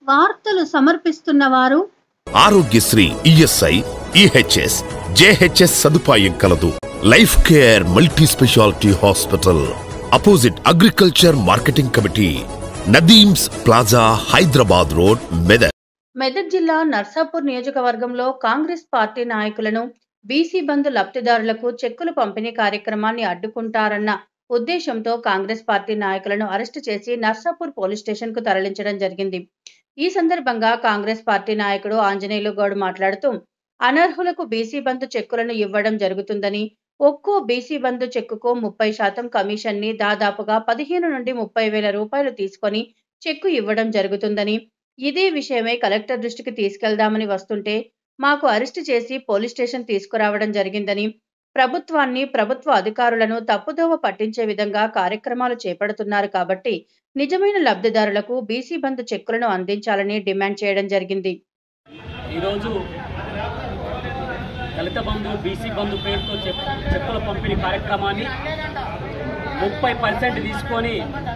వార్తలు సమర్పిస్తున్న వారు ఆరోగ్యశ్రీ ఈఎస్ఐ ఈహెచ్ఎస్ జేహెచ్ఎస్ సదుపాయం కలదు life care multi speciality hospital opposite agriculture marketing committee Nadeem's plaza Hyderabad road Medak Medak జిల్లా నర్సాపూర్ నియోజకవర్గంలో కాంగ్రెస్ పార్టీ నాయకులను బీసీ బంధు లబ్ధిదారులకు చెక్కులు పంపిణీ కార్యక్రమాన్ని అడ్డుకుంటారన్న ఉద్దేశంతో కాంగ్రెస్ పార్టీ నాయకులను అరెస్టు చేసి నర్సాపూర్ పోలీస్ స్టేషన్ కు తరలించడం జరిగింది ఈ సందర్భంగా కాంగ్రెస్ పార్టీ నాయకుడు ఆంజనేయులు గౌడ్ మాట్లాడుతూ అనర్హులకు బీసీ బంధు చెక్కులను ఇవ్వడం జరుగుతుందని ఒక్కో బీసీ బంధు చెక్కుకు ముప్పై శాతం కమిషన్ ని దాదాపుగా పదిహేను నుండి ముప్పై వేల రూపాయలు తీసుకొని చెక్కు ఇవ్వడం జరుగుతుందని ఇదే విషయమై కలెక్టర్ దృష్టికి తీసుకెళ్దామని వస్తుంటే మాకు అరెస్టు చేసి పోలీస్ స్టేషన్ తీసుకురావడం జరిగిందని ప్రభుత్వాన్ని ప్రభుత్వ అధికారులను తప్పుదోవ పట్టించే విధంగా కార్యక్రమాలు చేపడుతున్నారు కాబట్టి నిజమైన లబ్ధిదారులకు బీసీ బంధు చెక్కులను అందించాలని డిమాండ్ చేయడం జరిగింది ఈరోజు దళిత బంధు బీసీ బంధు పేరుతో చెక్ చెక్కుల పంపిణీ కార్యక్రమాన్ని ముప్పై పర్సెంట్ తీసుకొని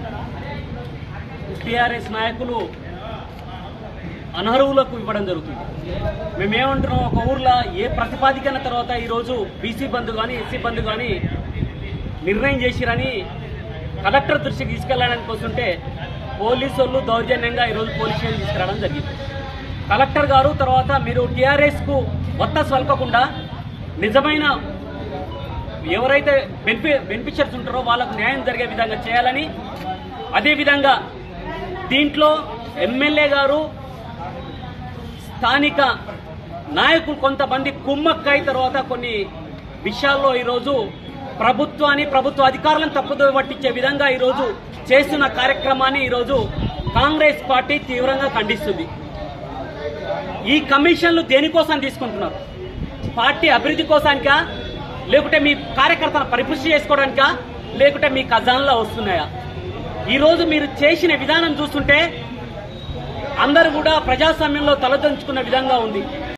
టీఆర్ఎస్ నాయకులు అనర్హులకు ఇవ్వడం జరుగుతుంది మేమేమంటున్నాం ఒక ఊర్లో ఏ ప్రతిపాదికన తర్వాత ఈరోజు బీసీ బంధు కానీ ఎస్సీ బంధు కానీ నిర్ణయం చేసిరని కలెక్టర్ దృష్టికి తీసుకెళ్ళడానికి వస్తుంటే పోలీసు వాళ్ళు దౌర్జన్యంగా ఈరోజు పోలీస్ స్టేషన్ తీసుకురావడం జరిగింది కలెక్టర్ గారు తర్వాత మీరు టీఆర్ఎస్కు వత్త స్వల్పకుండా నిజమైన ఎవరైతే బెనిఫి బెనిఫిషియర్స్ ఉంటారో వాళ్ళకు న్యాయం జరిగే విధంగా చేయాలని అదేవిధంగా దీంట్లో ఎమ్మెల్యే గారు స్థానిక నాయకులు కొంతమంది కుమ్మక్కై తర్వాత కొన్ని విషయాల్లో ఈరోజు ప్రభుత్వాన్ని ప్రభుత్వ అధికారులను తప్పుదో పట్టించే విధంగా ఈరోజు చేస్తున్న కార్యక్రమాన్ని ఈరోజు కాంగ్రెస్ పార్టీ తీవ్రంగా ఖండిస్తుంది ఈ కమిషన్లు దేనికోసం తీసుకుంటున్నారు పార్టీ అభివృద్ధి కోసానికా లేకుంటే మీ కార్యకర్తలను పరిపుష్టి చేసుకోవడానికా లేకుంటే మీ ఖజాన్లో వస్తున్నాయా ఈరోజు మీరు చేసిన విధానం చూస్తుంటే అందరూ కూడా ప్రజాస్వామ్యంలో తలదంచుకున్న విధంగా ఉంది